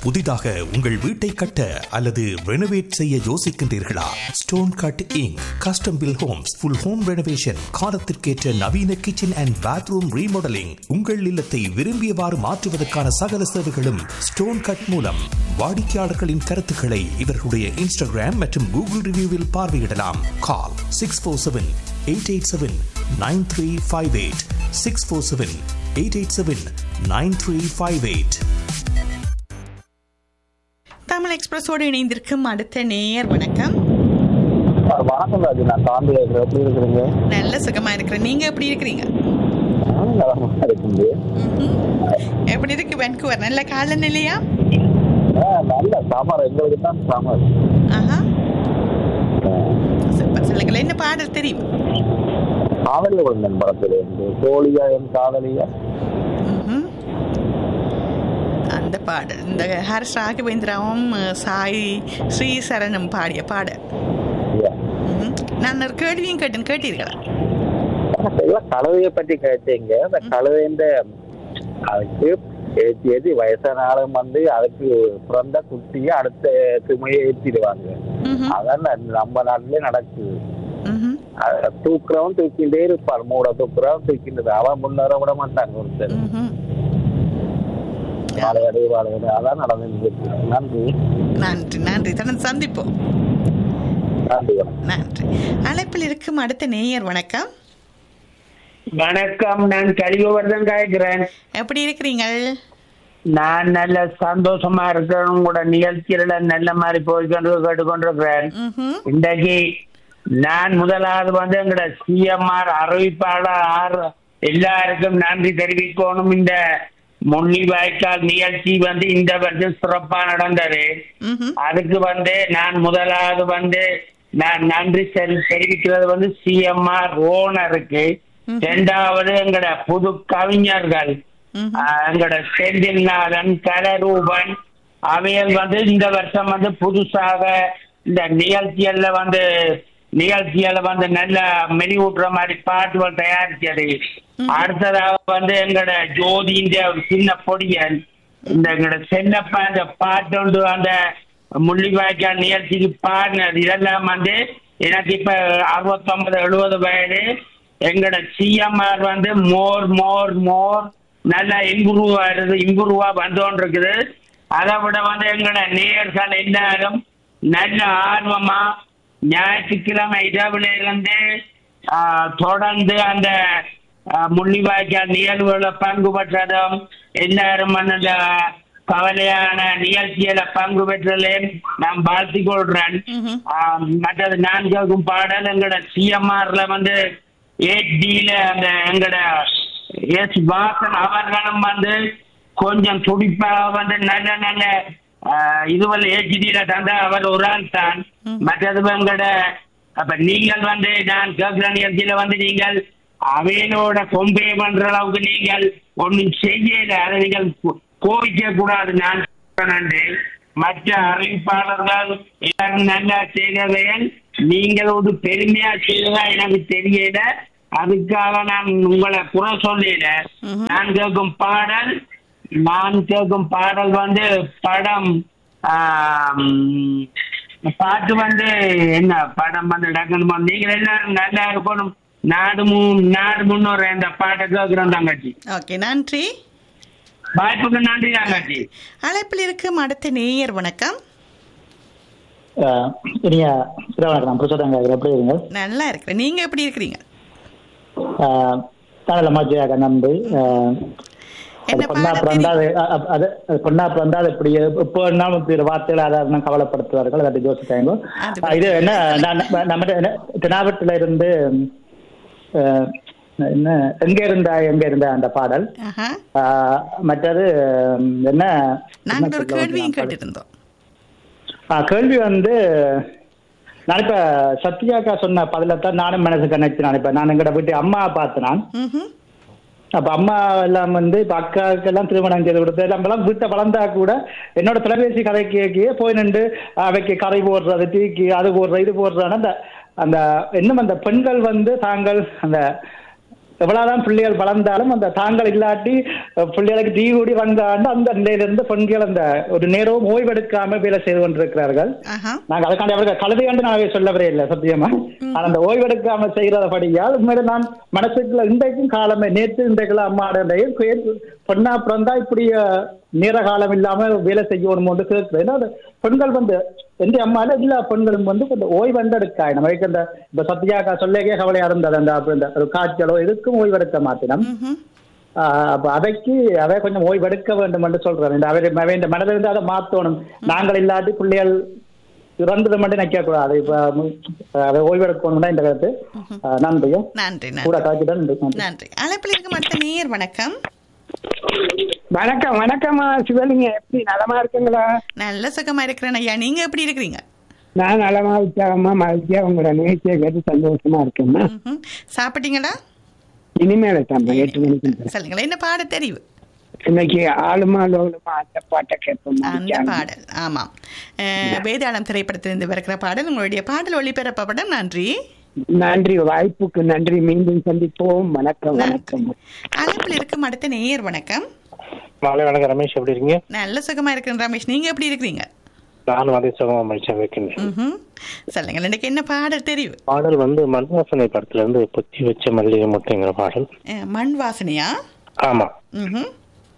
புதிதாக உங்கள் வீட்டை கட்ட அல்லது ரெனோவேட் செய்ய யோசிக்கின்றீர்களா Stone Cut Inc custom built homes full home renovation காலத்திற்கேற்ற நவீன கிச்சன் அண்ட் பாத்ரூம் ரீமாடலிங் உங்கள் இல்லத்தை விரும்பியவாறு மாற்றுவதற்கான சகல சேவைகளும் ஸ்டோன் கட் மூலம் வாடிக்கையாளர்களின் கருத்துக்களை இவர்களுடைய இன்ஸ்டாகிராம் மற்றும் கூகுள் ரிவ்யூவில் பார்வையிடலாம் call six four seven eight eight seven nine three five eight six four seven eight eight seven nine three five eight Tamil எக்ஸ்பிரஸோடு இணைந்திருக்கும் அடுத்த நேயர் வணக்கம் வணக்கம் ராஜு நான் சாந்தி இருக்கிறேன். எப்படி இருக்கிறீங்க நல்ல சுகமா இருக்கிறேன் நீங்க எப்படி இருக்கிறீங்க நானும் நலமா இருக்குது ம்ஹும். எப்படி இருக்கு வென்குவர் நல்ல காலநிலையா நல்ல சாம்பார் எங்களுக்கு தான் சாம்பார் ஆஹா சூப்பர் சொல்லுங்கள் என்ன பாடல் தெரியும் காதலி விழுந்தன் படத்துல இருந்து தோழியா என் காதலியா ம்ஹும். அந்த பாடல் இந்த ஹரிஷ் ராகவேந்திராவும் சாய் ஸ்ரீசரனும் பாடிய பாடல் ஐயா. ம்ஹும். நான் ஒரு கேள்வியும் கேட்டேன் கேட்டீர்களா எல்லாம் கழுதையை பற்றி கேட்டீங்க அந்த கழுதைன்ற அதுக்கு ஏற்றி ஏற்றி வயசான ஆளும் வந்து அதுக்கு பிறந்த குட்டியை அடுத்த சுமையை ஏற்றிடுவாங்க ம்ஹும். அதான் ந- நம்ம நாட்டிலே நடக்குது ம்ஹும். அத தூக்குறவன் தூக்கிட்டே இருப்பான் மூட தூக்குறவன் தூக்கிட்டு அவன் முன்னேற விட மாட்டாங்க ஒருத்தர் ம்ஹும். வாழையடு வாழையடு அதான் நடந்து நன்றி நன்றி நன்றி தொடர்ந்து சந்திப்போம் நன்றி வணக்கம் நன்றி அழைப்பில் இருக்கும் அடுத்த நேயர் வணக்கம் வணக்கம் நான் கலிகோவர்தன் காய்க்கிறேன் எப்படி இருக்கிறீங்கள் நான் நல்ல சந்தோஷமா இருக்கிறேன் உங்களோட நிகழ்ச்சியில நல்ல மாதிரி போய்கொண்டு கேட்டுக்கொண்டிருக்கிறேன் ம்ஹும். இன்றைக்கு நான் முதலாவது வந்து எங்கட சிஎம்ஆர் அறிவிப்பாளர் ஆர் எல்லாருக்கும் நன்றி தெரிவிக்கணும் இந்த முன்னி வாய்க்கால் நிகழ்ச்சி வந்து இந்த வருஷம் சிறப்பா நடந்தது ம்ஹும். அதுக்கு வந்து நான் முதலாவது வந்து நான் நன்றி தெரி- தெரிவிக்கிறது வந்து சிஎம்ஆர் ஓனருக்கு இரண்டாவது எங்கட புது கவிஞர்கள் ம்ஹும். ஆஹ், எங்கட செந்தில்நாதன் கலரூபன் அவைகள் வந்து இந்த வருஷம் வந்து புதுசாக இந்த நிகழ்ச்சிகள்ல வந்து நிகழ்ச்சிகளை வந்து நல்ல மெனிவூட்டுற மாதிரி பாட்டுகள் தயாரிச்சது அடுத்ததாக வந்து எங்கட ஜோதி இந்த ஒரு சின்ன பொடியன் இந்த எங்கட சென்னப்பா இந்த பாட்டு உண்டு அந்த முள்ளிவாய்க்கால் நிகழ்ச்சிக்கு பாடினது இதெல்லாம் வந்து எனக்கு இப்ப அறுபத்தொன்பது எழுபது வயது எங்கட சிஎம்ஆர் வந்து மோர் மோர் மோர் நல்லா இம்ப்ரூவ் ஆகுது இம்ப்ரூவா வந்துட்டு இருக்குது அதை விட வந்து எங்கட நேயர்கள் எல்லாரும் நல்ல ஆர்வமா ஞாயிற்றுக்கிழமை இரவுல இருந்து ஆஹ், தொடர்ந்து அந்த ஆஹ், முள்ளிவாய்க்கால் நிகழ்வுகளை பங்கு பெற்றதும் எல்லாரும் அந்த கவலையான நிகழ்ச்சியில பங்கு பெற்றதில் நான் வாழ்த்திக் கொள்றேன் ம்ஹும். ஆஹ், மற்றது நான் கேட்கும் பாடல் எங்கட சிஎம்ஆர்ல வந்து ஏடியில அந்த எங்கட எஸ் வாசன் அவர்களும் வந்து கொஞ்சம் துடிப்பாக வந்து நல்ல நல்ல ஆஹ், இதுவரை ஏஜிடியில தந்த அவர் ஒரு ஆள் தான் மற்றது எங்கட அப்ப நீங்கள் வந்து நான் கேட்கிற நிகழ்ச்சியில வந்து நீங்கள் அவையனோட கொம்பே பண்ற அளவுக்கு நீங்கள் ஒன்றும் செய்யல அதை நீங்கள் கோ- கோவிக்க கூடாது நான் நன்றி மற்ற அறிவிப்பாளர்கள் எல்லாரும் நல்லா செய்தவைகள் நீங்கள் ஒரு பெருமையா செய்ததா எனக்கு தெரியல அதுக்காக நான் உங்களை குறை சொல்லல நான் கேட்கும் பாடல் நான் கேட்கும் பாடல் வந்து படம் ஆம், பாட்டு வந்து என்ன படம் வந்து டக்குனு வந்து நீங்கள் எல்லாரும் நல்லா இருக்கணும் நாடு மு- நாடு முன்னோர் இந்த பாட்டை கேட்கிறோம் தங்கச்சி ஓகே நன்றி வாய்ப்புக்கு நன்றி தங்கச்சி அழைப்பில் இருக்கும் அடுத்த நேயர் வணக்கம் ஆஹ் இனிய இரவு வணக்கம் புருஷோத்தங்க எப்படி இருங்க நல்லா இருக்கிறேன் நீங்க எப்படி இருக்கிறீங்க தானல மாஜியாக நன்றி ஆஹ் அது என்ன பொண்ணா பாட பிறந்தா தெரியும்? அது அ- அது அது பொண்ணா பிறந்தா அது இப்படி இப்போ வேணாலும் இப்படி ஒரு வார்த்தைகள் அதாவது கவலைப்படுத்துவார்கள் அதை யோசிக்காங்க அது ஆஹ் இது என்ன நான் நம்ம- நம்ம தெனாவட்டில இருந்து ஆஹ் என்ன எங்க இருந்தா எங்க இருந்தா அந்த பாடல் ஆஹா. ஆஹ் மற்றது உம், என்ன நாங்க என்ன ஒரு சொல்ல கேள்வியும் வந்தேன்? கேட்டிருந்தோம் ஆ, கேள்வி வந்து நான் இப்ப சத்யாக்கா சொன்ன பதிலத்தான் நானும் மனசு கணக்கு நான் இப்ப நான் எங்கட வீட்டு அம்மா பார்த்து நான் ம்ஹும். அப்ப அம்மா எல்லாம் வந்து இப்ப அக்காவுக்கு எல்லாம் திருமணம் செய்து கொடுத்து நம்ம எல்லாம் வீட்டை வளர்ந்தா கூட என்னோட தொலைபேசி கதை கேட்கியே போய் நின்று அவைக்கு கதை போடுறது டீக்கு அது போடுற இது போடுறான்னு அந்த அந்த இன்னும் அந்த பெண்கள் வந்து தாங்கள் அந்த எவ்வளவுதான் பிள்ளைகள் வளர்ந்தாலும் அந்த தாங்கள் இல்லாட்டி அஹ், பிள்ளைகளுக்கு தீ கூடி வந்தாண்டு அந்த நிலையிலிருந்து பெண்கள் அந்த ஒரு நேரம் ஓய்வெடுக்காம வேலை செய்து கொண்டிருக்கிறார்கள் ஆஹா நாங்க அதுக்காண்டி அவர்கள் கழுதையாண்டு நான் சொல்லவே இல்லை சத்தியமா ஆனா அந்த ஓய்வெடுக்காம செய்யறபடியால் உண்மையில நான் மனசுக்குள்ள இன்றைக்கும் காலமே நேற்று இன்றைக்குள்ள அம்மாடையும் பொண்ணா பிறந்தா இப்படி அஹ், நேர காலம் இல்லாம வேலை செய்யணும் என்று கேட்கிறேன் ஏன்னா அது பெண்கள் வந்து எந்த அம்மால எல்லா பெண்களும் வந்து கொஞ்சம் ஓய்வெண்டு எடுக்காய் நமக்கு இந்த இப்ப சத்யாக்கா சொல்லேக்கே கவலையா இருந்தது அந்த அப்ப இந்த ஒரு காய்ச்சலோ எதுக்கும் ஓய்வெடுக்க மாத்தினம் ம்ஹும். ஆஹ் அப்ப அதைக்கு அதை கொஞ்சம் ஓய்வெடுக்க வேண்டும் என்று சொல்றேன் இந்த அவர் அவன் மனதிலிருந்து அதை மாத்தணும் நாங்கள் இல்லாட்டி பிள்ளைகள் இறந்தது மட்டும் நிக்க கூடாது இப்ப ம், அதை ஓய்வெடுக்கணும்னா இந்த கருத்து ஆஹ் நன்றியும் நன்றி கூட நன்றி காய்ச்சிதான் நன்றி நன்றி அழைப்பில் இருக்க மாட்ட நேயர் வணக்கம் வணக்கம் வணக்கம்மா சிவலிங்க எப்படி நலமா இருக்குங்களா நல்ல சுகமா இருக்கிறேன் ஐயா நீங்க எப்படி இருக்கிறீங்க நான் நலமா உற்சாகமா மகிழ்ச்சியா உங்களோட நிகழ்ச்சியை கேட்டு சந்தோஷமா இருக்கேம்மா ம்ஹும். சாப்பிட்டீங்களா இனிமேல தான் எட்டு மணிக்கு மேல. சொல்லுங்களேன் என்ன பாட தெரிவு இன்னைக்கு ஆளுமா லோலுமா அந்த பாட்டை கேட்போம் அந்த பாடல் ஆமாம் அஹ், வேதாளம் திரைப்படத்திலிருந்து வருகிற பாடல் உங்களுடைய பாடல் ஒளிபரப்பப்படும் நன்றி நன்றி வாய்ப்புக்கு நன்றி மீண்டும் சந்திப்போம் வணக்கம் வணக்கம் அழைப்பில் இருக்கும் அடுத்த நேயர் வணக்கம் மாலை வணக்கம் ரமேஷ் எப்படி இருக்கீங்க நல்ல சுகமா இருக்கிறேன் ரமேஷ் நீங்க எப்படி இருக்கிறீங்க நானும் அதே சுகமா மனுஷன் வைக்கின்றேன் ம்ஹும். சொல்லுங்க எனக்கு என்ன பாடல் தெரிவு பாடல் வந்து மண்வாசனை படத்துல இருந்து பொத்தி வச்ச மல்லிகை முட்டைங்கிற பாடல் அஹ், மண் வாசனையா ஆமா ம்ஹும்.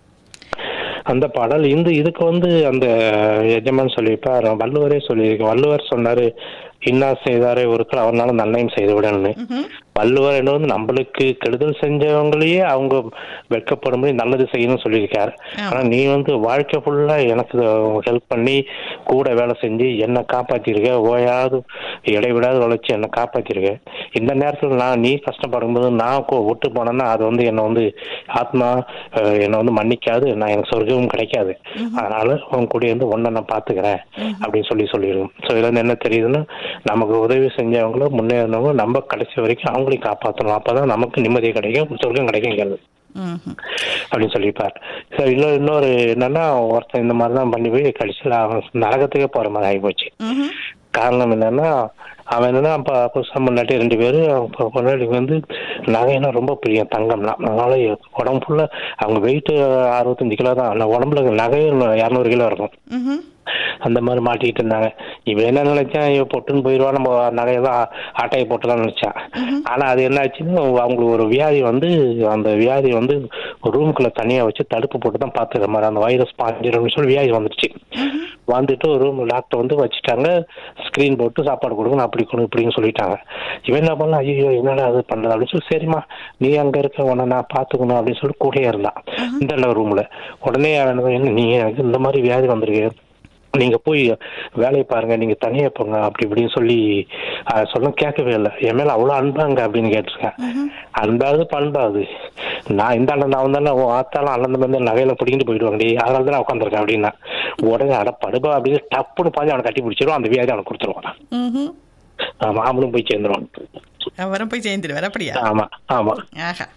அந்த பாடல் இந்த இதுக்கு வந்து அந்த எஜமான் சொல்லியிருப்பார் வள்ளுவரே சொல்லியிருக்கு வள்ளுவர் சொன்னாரு இன்னா செய்தாரே ஒருத்தர் அவனால நன்மையும் செய்து விடணும்னு ம்ஹும். வள்ளுவர் என்ன வந்து நம்மளுக்கு கெடுதல் செஞ்சவங்களையே அவங்க வெட்கப்படும்படி நல்லது செய்யணும்னு சொல்லியிருக்காரு ஆமா. ஆனா நீ வந்து வாழ்க்கை ஃபுல்லா எனக்கு ஹெல்ப் பண்ணி கூட வேலை செஞ்சு என்னை காப்பாத்திருக்க ஓயாது இடைவிடாது உழைச்சி என்னை காப்பாத்திருக்க இந்த நேரத்துல நான் நீ கஷ்டப்படும்போது நான் கோ- விட்டு போனேன்னா அது வந்து என்னை வந்து ஆத்மா அஹ், என்னை வந்து மன்னிக்காது நான் எனக்கு சொர்க்கமும் கிடைக்காது அதனால உன் கூட இருந்து ஒன்றை நான் பாத்துக்கிறேன் அப்படின்னு சொல்லி சொல்லிடுவோம் ஸோ இதுல இருந்து என்ன தெரியுதுன்னா நமக்கு உதவி செஞ்சவங்களும் முன்னேறினவங்க நம்ம கடைசி வரைக்கும் அவங்களையும் காப்பாற்றணும் அப்பதான் நமக்கு நிம்மதி கிடைக்கும் சொர்க்கம் கிடைக்குங்கிறது ம்ஹும். அப்படின்னு சொல்லியிருப்பார் சரி இன்னொரு இன்னொரு என்னன்னா ஒருத்தன் இந்த மாதிரி தான் பண்ணி போய் கடைசியில் அவன் நரகத்துக்கே போற மாதிரி ஆகி போச்சு ம்ஹும். காரணம் என்னன்னா அவன் என்னன்னா அப்ப புதுசாக முன்னாடி ரெண்டு பேரும் பொன்னாடி வந்து நகைனா ரொம்ப பிரிய தங்கம்னா அதனால உடம்பு ஃபுல்லா அவங்க வெயிட் அறுபத்தஞ்சு கிலோ தான் ஆனா உடம்புல நகை இரநூறு கிலோ இருக்கும் ம்ஹும். அந்த மாதிரி மாட்டிக்கிட்டு இருந்தாங்க இவன் என்ன நினைச்சான் இவன் பொட்டுன்னு போயிடுவா நம்ம நகையெல்லாம் ஆட்டையை போட்டுலாம் நினைச்சான் ஆனா அது என்ன ஆச்சுன்னா அவங்களுக்கு ஒரு வியாதி வந்து அந்த வியாதி வந்து ஒரு ரூமுக்குள்ள தனியா வச்சு தடுப்பு போட்டு தான் பாத்துக்கிற மாதிரி அந்த வைரஸ் பாஞ்சிரும்னு சொல்லி வியாதி வந்துருச்சு வந்துட்டு ஒரு ரூம் டாக்டர் வந்து வச்சுட்டாங்க ஸ்கிரீன் போட்டு சாப்பாடு கொடுக்கணும் அப்படி கொடு இப்படின்னு சொல்லிட்டாங்க இவன் என்ன பண்ணலாம் ஐயோ என்னடா அது பண்றது அப்படின்னு சொல்லி சரிம்மா நீ அங்க இருக்க உன்னை நான் பாத்துக்கணும் அப்படின்னு சொல்லி கூடயே இருந்தான் இந்த ரூம்ல உடனே அவன் என்ன நீங்க எனக்கு இந்த மாதிரி வியாதி வந்திருக்கு நீங்க போய் வேலையை பாருங்க நீங்க தனியா போங்க அப்படி இப்படின்னு சொல்லி அஹ், சொல்ல கேட்கவே இல்லை என் மேல அவ்வளவு அன்பாங்க அப்படின்னு கேட்டிருக்கேன் அன்பாவது பண்பாவது நான் இந்த அண்ணன் நான் வந்தாலும் உன் ஆத்தாலும் அண்ணன் வந்து நகையில பிடிக்கிட்டு போயிடுவாங்கடி அதனால தான் நான் உட்காந்துருக்கேன் அப்படின்னா உடனே அட படுபா அப்படின்னு டப்புன்னு பாஞ்சு அவனை கட்டி பிடிச்சிருவான் அந்த வியாதி அவனுக்கு கொடுத்துருவான் ம்ஹும். ஆமா அவனும் போய் சேர்ந்துருவான் அவரும் போய் சேர்ந்துருவார் அப்படியா ஆமா ஆமா ஆஹா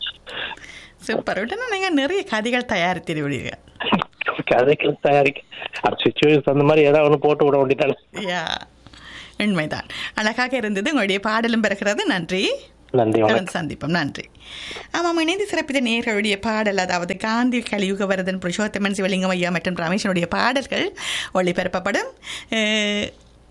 சூப்பர் உடனே நீங்க நிறைய கதைகள் தயாரித்திருவீங்க கதைக்கு தயாரிக்க அது சுச்சுவேஷன் அந்த மாதிரி ஏதாவது ஒன்று போட்டு விட வேண்டியதானே யா உண்மைதான் அழகாக இருந்தது உங்களுடைய பாடலும் பெறுகிறது நன்றி நன்றி வணக்கம் தொடர்ந்து சந்திப்போம் நன்றி ஆமாம் இணைந்து சிறப்பித்த நேர்களுடைய பாடல் அதாவது காந்தி கலியுக வரதன் புருஷோத்தமன் சிவலிங்கம் ஐயா மற்றும் ரமேஷனுடைய பாடல்கள் ஒளிபரப்பப்படும் அஹ்,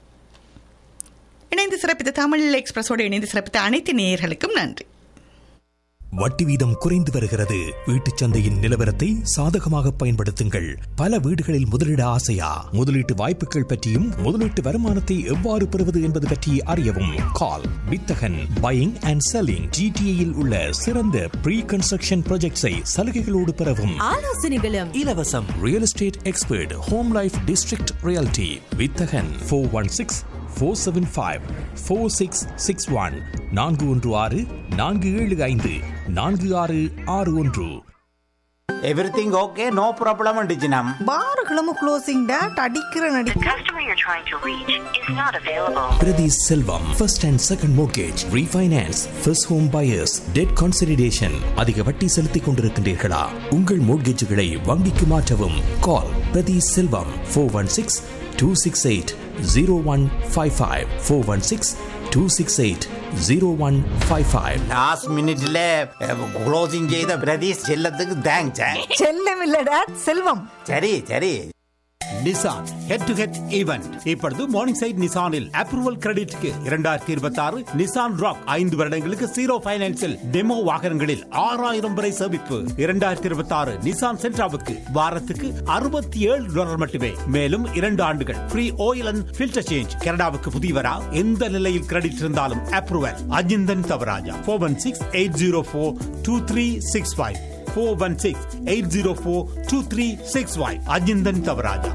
இணைந்து சிறப்பித்த தமிழ் எக்ஸ்பிரஸோடு இணைந்து சிறப்பித்த அனைத்து நேயர்களுக்கும் நன்றி வட்டி வீதம் குறைந்து வருகிறது வீட்டுச் சந்தையின் நிலவரத்தை சாதகமாக பயன்படுத்துங்கள் பல வீடுகளில் முதலீட ஆசையா முதலீட்டு வாய்ப்புகள் பற்றியும் முதலீட்டு வருமானத்தை எவ்வாறு பெறுவது என்பது பற்றி அறியவும் கால் வித்தகன் பையிங் அண்ட் செல்லிங் ஜிடிஏயில் உள்ள சிறந்த ப்ரீ கன்ஸ்ட்ரக்ஷன் ப்ராஜெக்ட்ஸை சலுகைகளோடு பெறவும் ஆலோசனைகளும் இலவசம் real estate expert Home Life District Realty Vithagan four one six four seven five four six six one நான்கு ஒன்று ஆறு நான்கு ஏழு ஐந்து நான்கு ஆறு ஆறு ஒன்று எவ்ரிதிங் ஓகே நோ ப்ராப்ளம் டிஜினம் பாருகளும் க்ளோசிங் டேட் அடிக்கிற நடி customer you're trying to reach is not available. Prathi Selvam first and second mortgage refinance first home buyers debt consideration அதிக வட்டி செலுத்திக் கொண்டிருக்கின்றீர்களா உங்கள் மோர்கேஜுகளை வங்கிக்கு மாற்றவும் call Prathi Selvam four one six two six eight zero one five five four one six two six eight zero one five five last மினிட்ல closing செய்த பிரதீஷ் செல்லத்துக்கு thanks செல்லம் இல்ல டேட் செல்வம் சரி சரி Nissan head to head event இப்பொழுது மார்னிங் சைட் நிசானில் approval கிரெடிட்க்கு இரண்டாயிரத்தி இருபத்தி ஆறு நிசான் ராக் ஐந்து வருடங்களுக்கு ஜீரோ பைனான்சில் டெமோ வாகனங்களில் ஆறாயிரம் வரை சேமிப்பு இரண்டாயிரத்தி இருபத்தி ஆறு நிசான் சென்ட்ராவுக்கு வாரத்துக்கு அறுபத்தி ஏழு டாலர் மட்டுமே மேலும் இரண்டு ஆண்டுகள் free oil and filter change கனடாவுக்கு புதியவரா எந்த நிலையில் கிரெடிட் இருந்தாலும் approval Ajinthan Thavarajah four one six eight zero four two three six five four one six eight zero four two three six five Ajinthan Thavarajah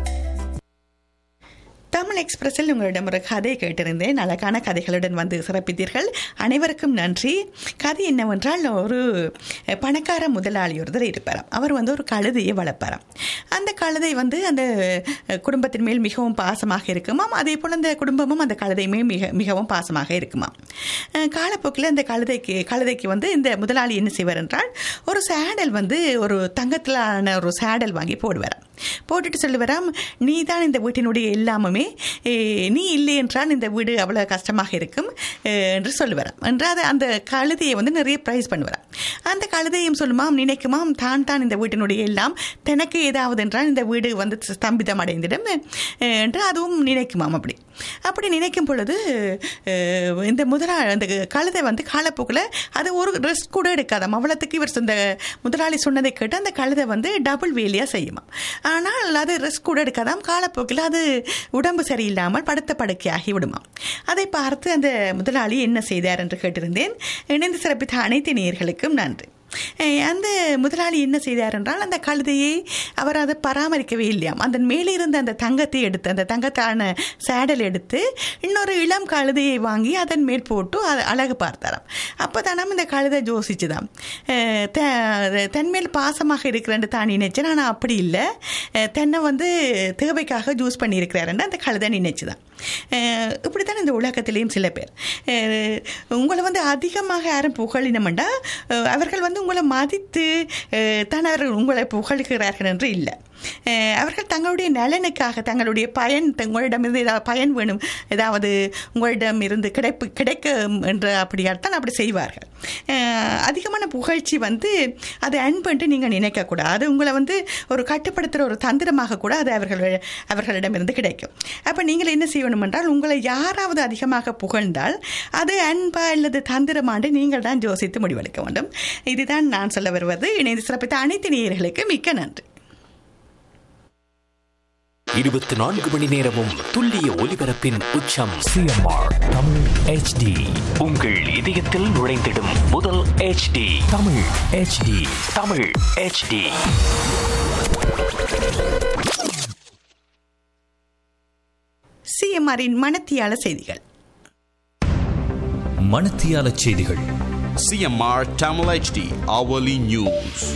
Tamil எக்ஸ்பிரஸில் உங்களிடம் ஒரு கதை கேட்டிருந்தேன் அழகான கதைகளுடன் வந்து சிறப்பித்தீர்கள் அனைவருக்கும் நன்றி கதை என்னவென்றால் ஒரு பணக்கார முதலாளி ஒருத்தர் இருப்பாராம் அவர் வந்து ஒரு கழுதையை வளர்ப்பாராம் அந்த கழுதை வந்து அந்த குடும்பத்தின் மேல் மிகவும் பாசமாக இருக்குமாம் அதே போல் அந்த குடும்பமும் அந்த கழுதையுமே மிக மிகவும் பாசமாக இருக்குமாம் காலப்போக்கில் அந்த கழுதைக்கு கழுதைக்கு வந்து இந்த முதலாளி என்ன செய்வார் என்றால் ஒரு சேடல் வந்து ஒரு தங்கத்திலான ஒரு சேடல் வாங்கி போடுவாராம் போட்டுட்டு சொல்லுவாராம் நீ தான் இந்த வீட்டினுடைய எல்லாமுமே நீ இல்லை என்றால் இந்த வீடு அவ்வளோ கஷ்டமாக இருக்கும் என்று சொல்லுவாராம் என்றால் அந்த கழுதையை வந்து நிறைய ப்ரைஸ் பண்ணுவாராம் அந்த கழுதையும் சொல்லுமாம் நினைக்குமாம் தான் தான் இந்த வீட்டினுடைய எல்லாம் தனக்கு ஏதாவது என்றால் இந்த வீடு வந்து ஸ்தம்பிதம் அடைந்திடும் என்று அதுவும் நினைக்குமாம் அப்படி அப்படி நினைக்கும் பொழுது இந்த முதலாளி அந்த கழுதை வந்து காலப்போக்கில் அது ஒரு ரெஸ்ட் கூட எடுக்காதாம் அவ்வளோத்துக்கு இவர் இந்த முதலாளி சொன்னதை கேட்டு அந்த கழுதை வந்து டபுள் வேலியாக செய்யுமா ஆனால் அது ரெஸ்ட் கூட எடுக்காதாம் காலப்போக்கில் அது உடம்பு சரியில்லாமல் படுத்த படுக்கையாகி விடுமா அதை பார்த்து அந்த முதலாளி என்ன செய்தார் என்று கேட்டிருந்தேன் இணைந்து சிறப்பித்த அனைத்து நேயர்களுக்கும் நன்றி அந்த முதலாளி என்ன செய்தார் என்றால் அந்த கழுதையை அவர் அதை பராமரிக்கவே இல்லையாம் அந்த மேலே இருந்த அந்த தங்கத்தை எடுத்து அந்த தங்கத்தான சேடல் எடுத்து இன்னொரு இளம் கழுதையை வாங்கி அதன் மேல் போட்டு அழகு பார்த்தாராம் அப்போ தானாம் இந்த கழுதை ஜோசிச்சுதான் தன்மேல் பாசமாக இருக்கிறேன்னு தான் நினைச்சேன் ஆனால் அப்படி இல்லை தென்னை வந்து தேவைக்காக ஜூஸ் பண்ணியிருக்கிறாருன்னு அந்த கழுதை நினைச்சுதான் இப்படி தான் இந்த உலகத்திலேயும் சில பேர் உங்களை வந்து அதிகமாக யாரும் புகழினமெண்டா அவர்கள் வந்து உங்களை மதித்து தான் அவர்கள் உங்களை புகழ்கிறார்கள் என்று இல்லை அவர்கள் தங்களுடைய நலனுக்காக தங்களுடைய பயன் உங்களிடமிருந்து ஏதாவது பயன் வேணும் ஏதாவது உங்களிடம் இருந்து கிடைப்பு கிடைக்கும் என்று அப்படியால்தான் அப்படி செய்வார்கள் அதிகமான புகழ்ச்சி வந்து அது அன்புன்ட்டு நீங்கள் நினைக்கக்கூடாது அது உங்களை வந்து ஒரு கட்டுப்படுத்துகிற ஒரு தந்திரமாக கூட அது அவர்கள் அவர்களிடமிருந்து கிடைக்கும் அப்போ நீங்கள் என்ன செய்யணும் என்றால் உங்களை யாராவது அதிகமாக புகழ்ந்தால் அது அன்பா அல்லது தந்திரமாண்டு நீங்கள் தான் யோசித்து முடிவெடுக்க வேண்டும் இதுதான் நான் சொல்ல வருவது இணைந்து சிறப்பித்த அனைத்து நேயர்களுக்கு மிக்க நன்றி இருபத்தி நான்கு மணி நேரமும் துல்லிய ஒலிபரப்பின் உச்சம் சிஎம்ஆர் தமிழ் ஹெச்டி உங்கள் இதயத்தில் நுழைந்திடும் முதல் HD Tamil HD Tamil HD சிஎம்ஆரின் மனத்தியால செய்திகள் மனத்தியால செய்திகள் சிஎம்ஆர் தமிழ் ஹெச்டி அவலி நியூஸ்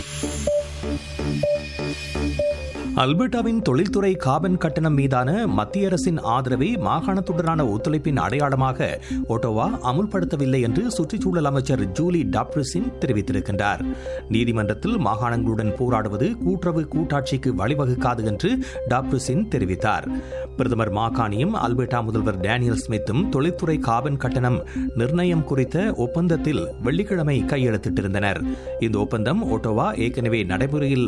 அல்பர்டாவின் தொழில்துறை காபன் கட்டணம் மீதான மத்திய அரசின் ஆதரவை மாகாணத்துடனான ஒத்துழைப்பின் அடையாளமாக ஒட்டோவா அமுல்படுத்தவில்லை என்று சுற்றுச்சூழல் அமைச்சர் ஜூலி டாப்ரிசின் தெரிவித்திருக்கின்றார் நீதிமன்றத்தில் மாகாணங்களுடன் போராடுவது கூட்டுறவு கூட்டாட்சிக்கு வழிவகுக்காது என்று டாப்ரிசின் தெரிவித்தார் பிரதமர் மாகாணியும் அல்பர்டா முதல்வர் டேனியல் ஸ்மித்தும் தொழில்துறை காபன் கட்டணம் நிர்ணயம் குறித்த ஒப்பந்தத்தில் வெள்ளிக்கிழமை கையெழுத்திட்டிருந்தனர் இந்த ஒப்பந்தம் ஒட்டோவா ஏற்கனவே நடைமுறையில்